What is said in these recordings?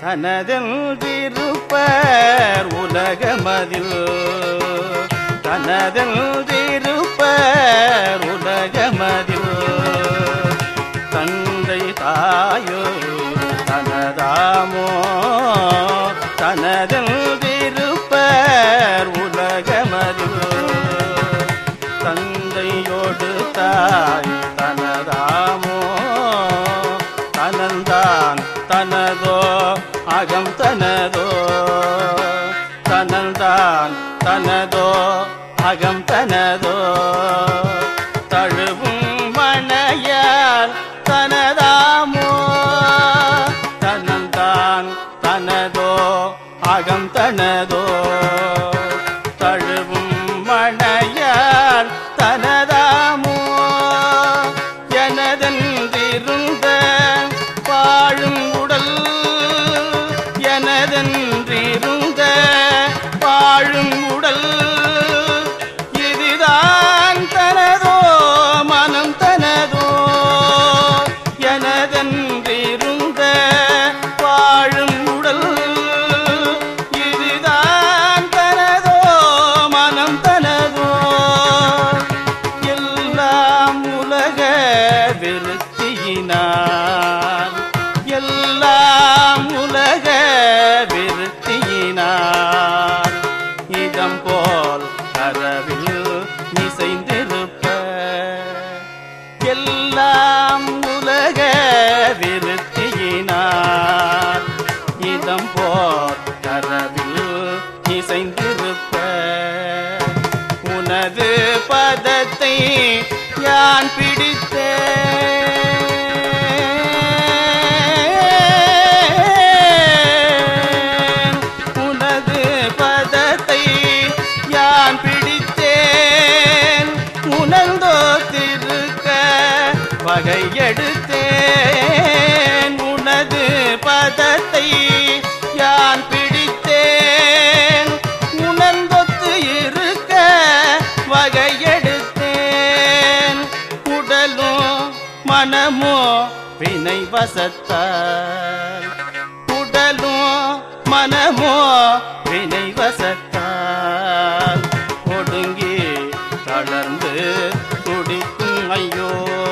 தனதெல்திருப்பர் உலகமதில் தனதெல்திருப்பர் உலகமதில் தந்தை தாயோ தனதாமோ தனதெல்திருப்பர் உலகமதில் தந்தையோடு தாய் தனதாமோ தனந்தான் தனதோ அகம் தனதோ தனந்தான் தனதோ அகம் தனதோ தழுவும் மணையால் தனதாமோ தனந்தான் தனதோ அகம் தனதோ தழுவும் மணையால் தனதாமோ எனதென்றிருந்த வாழும் உடல் எனதென்றிருந்த வாழும் உடல் இதுதான் தனதோ மனம் தனதோ எனதென்றிருந்த வாழும் உடல் இதுதான் தனதோ மனம் தனதோ எல்லாம் உலக விருத்தியினார் எல்லாம் உலக விருத்தியினார் இதம் போல் அறவில் இசைந்திருப்ப எல்லாம் உலக விருத்தியினார் இதம் போல் அறவில் இசைந்திருப்ப உனது பதத்தை யான் பிடித்தேன் உனது பதத்தை யான் பிடித்தேன் உணர்ந்தோ திருக்க வகையெடுத்தேன் உனது பதத்தை யான் பிடித்தேன் உணர்ந்தொத்து இருக்க வகையெடுத்தேன் உடலும் மனமோ வினை வசத்தால் உடலும் மனமோ வினை வசத்தால் ஒடுங்கி தளர்ந்து துடிக்கும் ஐயோ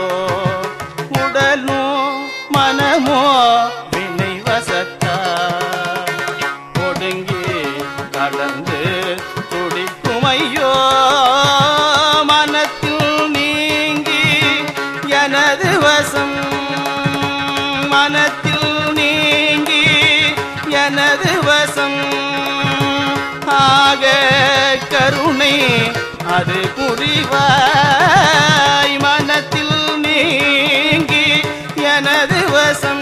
உடலும் மனமோ வினை வசத்தால் ஒடுங்கி கலந்து துடிக்கும் ஐயோ மனத்தில் நீங்கி எனது வசம் மனத்தில் நீங்கி எனது வசம் ஆக கருணை அது புரிவாய் மனத்தில் நீங்கி எனது வசம்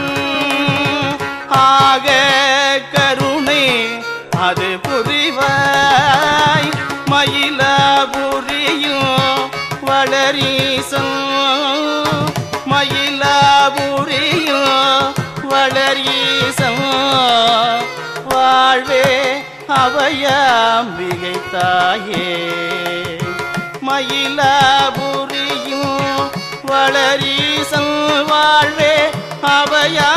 ஆக கருணை அது புரிவாய் மயிலாபுரியும் வளரீசம் மயிலாபுரியும் வளரீசம் வாழ்வே அவையாம்பிகை தாயே மயிலாபுரியும் வளரீசம் வாழ்வே அவையா